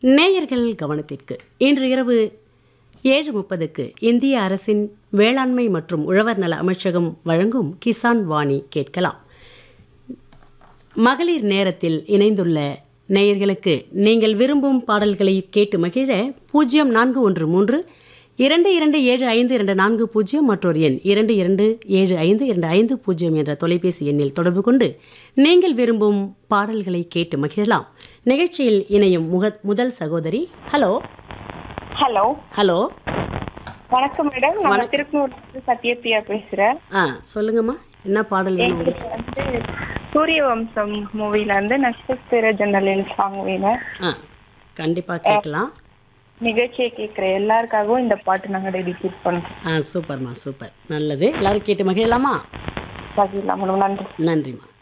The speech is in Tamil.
நேயர்கள் கவனத்திற்கு இன்று இரவு ஏழு முப்பதுக்கு இந்திய அரசின் வேளாண்மை மற்றும் உழவர் நல அமைச்சகம் வழங்கும் கிசான் வாணி கேட்கலாம் மகளிர் நேரத்தில் இணைந்துள்ள நேயர்களுக்கு நீங்கள் விரும்பும் பாடல்களை கேட்டு மகிழ பூஜ்ஜியம் நான்கு ஒன்று மூன்று இரண்டு இரண்டு ஏழு ஐந்து இரண்டு நான்கு பூஜ்ஜியம் மற்றொரு எண் இரண்டு இரண்டு ஏழு ஐந்து இரண்டு ஐந்து பூஜ்ஜியம் என்ற தொலைபேசி எண்ணில் தொடர்பு கொண்டு நீங்கள் விரும்பும் பாடல்களை கேட்டு மகிழலாம் நிகழ்ச்சியில் இணையும் முக முதல் சகோதரி ஹலோ ஹலோ ஹலோ வணக்கம் மேடம் நான் திருப்பூர்ல இருந்து சத்யபிரியா பேசுறேன் ஆ சொல்லுங்கம்மா என்ன பாடல் வேணும் உங்களுக்கு எங்களுக்கு வந்து சூரிய வம்சம் மூவில இருந்து நட்சத்திர ஜன்னலில் சாங் வேணும் ஆ கண்டிப்பாக கேட்கலாம் நிகழ்ச்சியை கேட்குற எல்லாருக்காகவும் இந்த பாட்டு நாங்க டெடிகேட் பண்றோம் ஆ சூப்பர்மா சூப்பர் நல்லது எல்லாரும் கேட்டு மகிழலாமா பகிரலாம் மேடம் நன்றி நன்றிம்மா